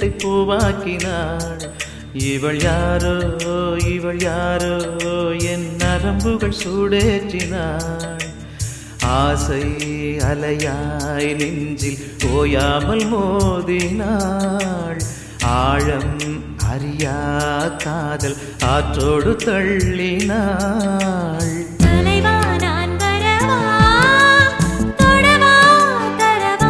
இதயத்தை பூவாக்கினாள் இவள் யாரோ இவள் யாரோ என் நரம்புகள் சூடேற்றினாள் ஆசை அலையாய் நெஞ்சில் ஓயாமல் மோதினாள் ஆழம் அறியா காதல் ஆற்றோடு தள்ளினாள் தலைவா நான் வரவா தொடவா தரவா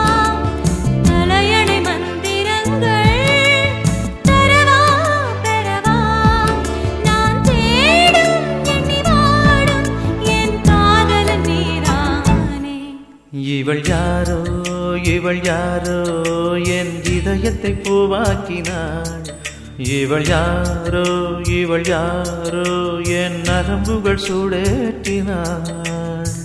தலையணை மந்திரங்கள் தரவா பெறவா நான் தேடும் எண்ணி வாடும் என் காதலன் நீதானே இவள் யாரோ இவள் யாரோ என் இதயத்தை பூவாக்கினாள் இவள் யாரோ இவள் யாரோ என் நரம்புகள் சூடேற்றினாள்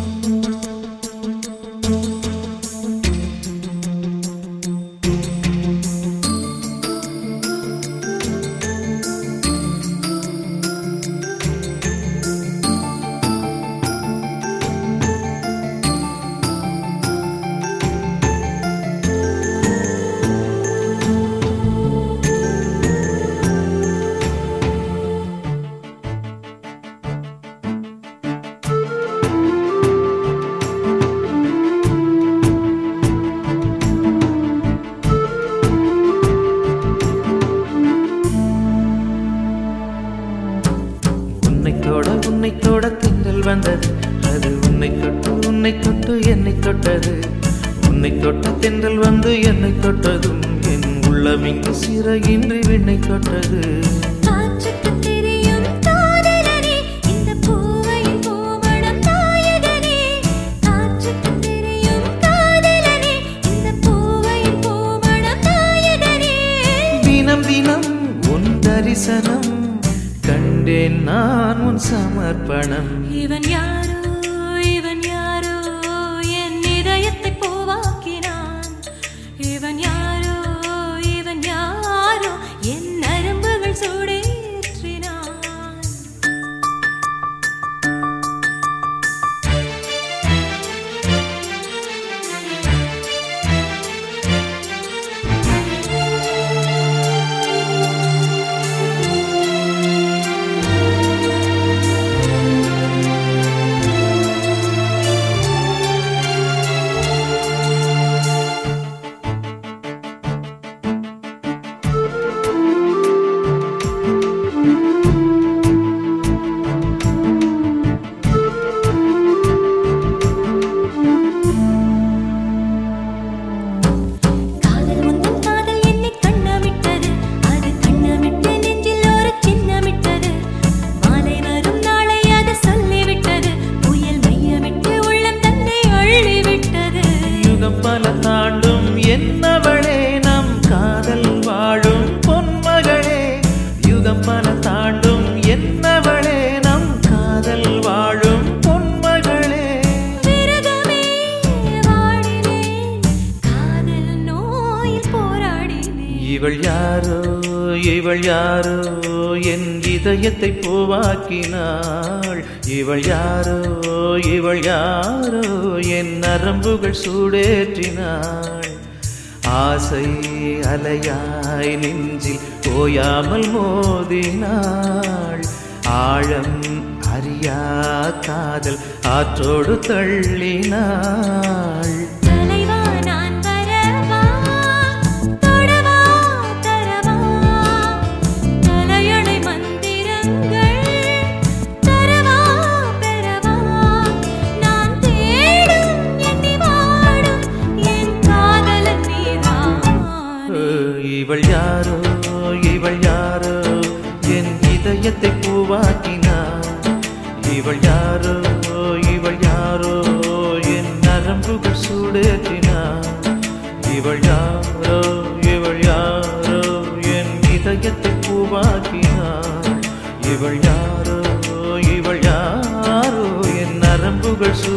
உன்னை தொட உன்னை தொட திங்கள் வந்தது அது உன்னை தொட்டு உன்னை தொட்டு என்னை தொட்டது உன்னை தொட்ட தென்றல் வந்து என்னை தொட்டதும் என் உள்ளம் இங்கு சிறகின்றி விண்ணை தொட்டது காற்றுக்கு தெரியும் காதலனே இந்த பூவையின் பூமணம் நாயகனே காற்றுக்கு தெரியும் காதலனே இந்த பூவையின் பூமணம் நாயகனே தினம் தினம் உன் தரிசனம் கண்டேன் நான் உன் சமர்ப்பணம் இவன் யாரோ இவன் யாரோ என் இதயத்தை பூவாக்கினான் இவன் யாரோ இவன் யாரோ என் நரம்புகள் சூடேற்றினான் காதல் உந்தன் காதல் என்னை கண்ணமிட்டது அது கண்ணமிட்டு நெஞ்சில் ஒரு சின்னமிட்டது மாலை வரும் நாளை அது சொல்லிவிட்டது புயல் மையமிட்டு உள்ளம் தன்னை அள்ளிவிட்டது யுகம் பல தாண்டும் என்னவளே நம் காதல் வாழும் பொன்மகளே யுகம் பல தாண்டும் என்னவளே நம் காதல் வாழும் பொன்மகளே விரதமே வாடினேன் காதல் நோயில் போராடினேன் இவள் யாரோ இவள் யாரோ என் இதயத்தை பூவாக்கினாள் இவள் யாரோ இவள் யாரோ என் நரம்புகள் சூடேற்றினாள் ஆசை அலையாய் நெஞ்சில் ஓயாமல் மோதினாள் ஆழம் அறியா காதல் ஆற்றோடு தள்ளினாள் தலைவா நான் வரவா தொடவா தரவா தலையணை மந்திரங்கள் தரவா பெறவா நான் தேடும் எண்ணி வாடும் என் காதலன் நீதானே இவள் யாரோ இவள் யாரோ என் இதயத்தை பூவாக்கினாள் இவள் யாரோ இவள் யாரோ என் நரம்புகள் சூடேற்றினாள் இவள் யாரோ இவள் யாரோ என் இதயத்தை பூவாக்கினாள் இவள் யாரோ இவள் யாரோ என் நரம்புகள் சூ